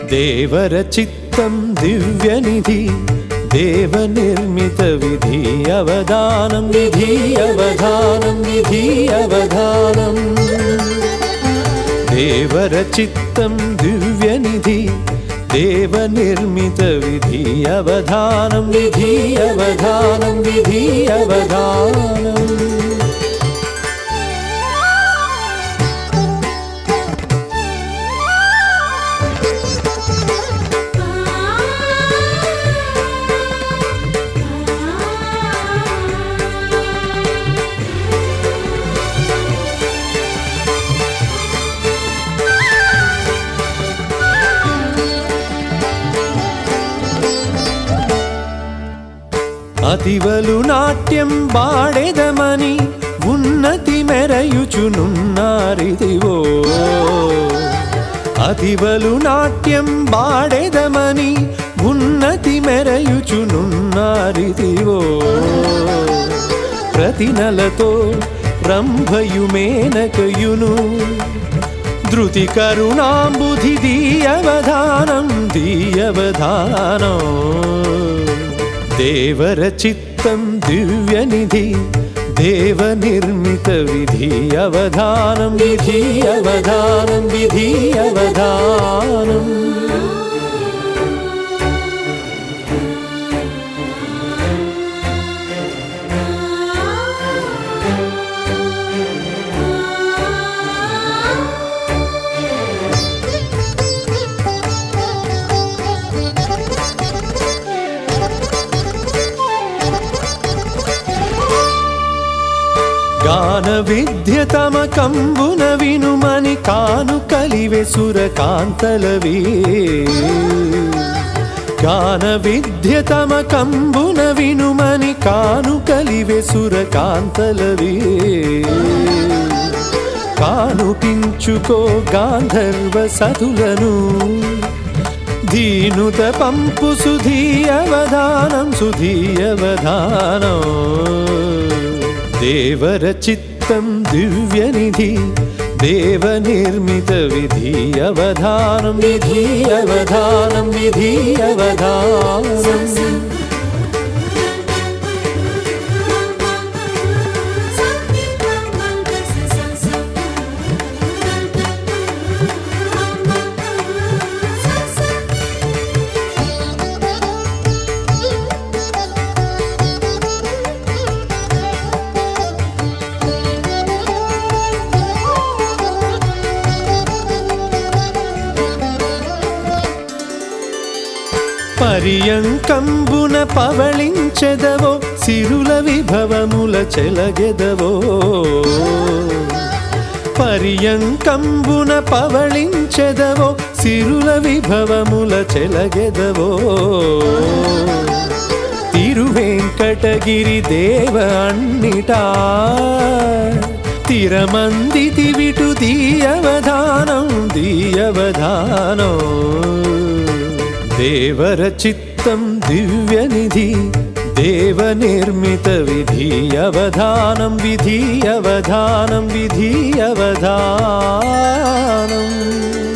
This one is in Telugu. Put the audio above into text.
దేవరచిత్తం దివ్యనిధి దేవనిర్మిత విధి అవధానం విధి అవధానం విధి అవధానం దేవరచిత్తం దివ్యనిధి దేవనిర్మిత విధి అవధానం విధి అవధానం విధి అవధానం అతివలు నాట్యం బాడెదమని ఉన్నతి మెరయుచునున్నారిదివో అతివలు నాట్యం బాడెదమని ఉన్నతి మెరయుచునున్నారిదివో ప్రతి నలతో రంభయుమేనకయును ధృతి కరుణాంబుధి దీయవధానం దీయవధానం దేవరచిత్తం దివ్యనిధి దేవనిర్మిత విధి అవధానం విధి అవధానం విధి అవధానం గాన విద్య తమ కంబున వినుమని కాను కలివె సురకాంతలవే గాన విద్య తమ కంబున వినుమని కాను కలివె సురకాంతలవే కానుకించుకో గాంధర్వ సతులను దీనుత పంపు సుధీయవధానం సుధీయవధానం దేవరచిత్తం దివ్యనిధి దేవనిర్మిత విధి అవధానం విధి అవధానం విధి అవధానం పర్యంకంబున పవళించెదవో సిరుల విభవముల చెలగెదవో పర్యంకంబున పవళించెదవో సిరుల విభవముల చెలగెదవో తిరువెంకటగిరి దేవ అన్నిటా తిరమందితి విటు దీయవధానం దీయవధానం దేవరచిత్తం దివ్యనిధి దేవనిర్మిత విధి అవధానం విధి అవధానం విధి అవధానం